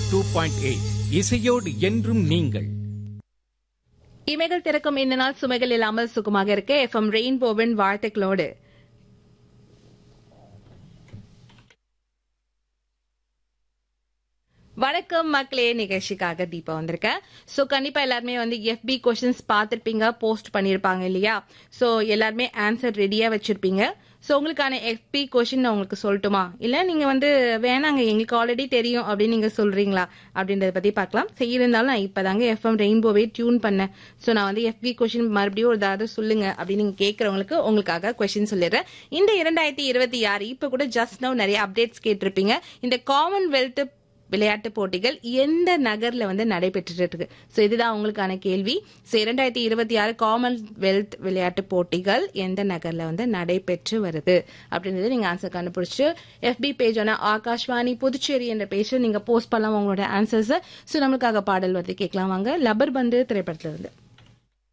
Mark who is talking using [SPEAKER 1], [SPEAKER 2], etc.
[SPEAKER 1] two point eight இசையோடு என்றும் நீங்கள்
[SPEAKER 2] இமைகள் திறக்கும் இந்த நாள் சுமைகள் இல்லாமல் சுகமாக இருக்க எஃப்எம் ரெயின்போவின் வாழ்த்துக்களோடு வணக்கம் மக்களே நிகழ்ச்சிக்காக தீபா வந்திருக்கேன் ஸோ கண்டிப்பா எல்லாருமே வந்து எஃபி கொஷின்ஸ் பார்த்துருப்பீங்க போஸ்ட் பண்ணியிருப்பாங்க இல்லையா ஸோ எல்லாருமே ஆன்சர் ரெடியா வச்சிருப்பீங்க ஸோ உங்களுக்கான எஃபி கொஷின் நான் உங்களுக்கு சொல்லட்டுமா இல்லை நீங்க வந்து வேணாங்க எங்களுக்கு ஆல்ரெடி தெரியும் அப்படின்னு நீங்க சொல்றீங்களா அப்படின்றத பத்தி பார்க்கலாம் சரி இருந்தாலும் நான் இப்பதாங்க எஃப்எம் ரெயின்போவே டியூன் பண்ணேன் ஸோ நான் வந்து எஃபி கொஷின் மறுபடியும் ஒரு ஏதாவது சொல்லுங்க அப்படின்னு நீங்க கேட்கறவங்களுக்கு உங்களுக்காக கொஷின் சொல்லிடுறேன் இந்த இரண்டாயிரத்தி இருபத்தி ஆறு இப்ப கூட ஜஸ்ட் நவ் நிறைய அப்டேட்ஸ் கேட்டிருப்பீங்க இந்த காமன்வெல்த் விளையாட்டு போட்டிகள் எந்த நகர்ல வந்து நடைபெற்றுட்டு இருக்கு ஸோ இதுதான் உங்களுக்கான கேள்வி ஸோ இரண்டாயிரத்தி இருபத்தி ஆறு காமன்வெல்த் விளையாட்டு போட்டிகள் எந்த நகர்ல வந்து நடைபெற்று வருது அப்படின்றது நீங்க ஆன்சர் கண்டுபிடிச்சு எஃபி பேஜான ஆகாஷ்வாணி புதுச்சேரி என்ற பேஜ் நீங்க போஸ்ட் பண்ணலாம் உங்களோட ஆன்சர்ஸ் ஸோ நம்மளுக்காக பாடல் வந்து கேட்கலாம் வாங்க லப்பர் பந்து திரைப்படத்துல இருந்து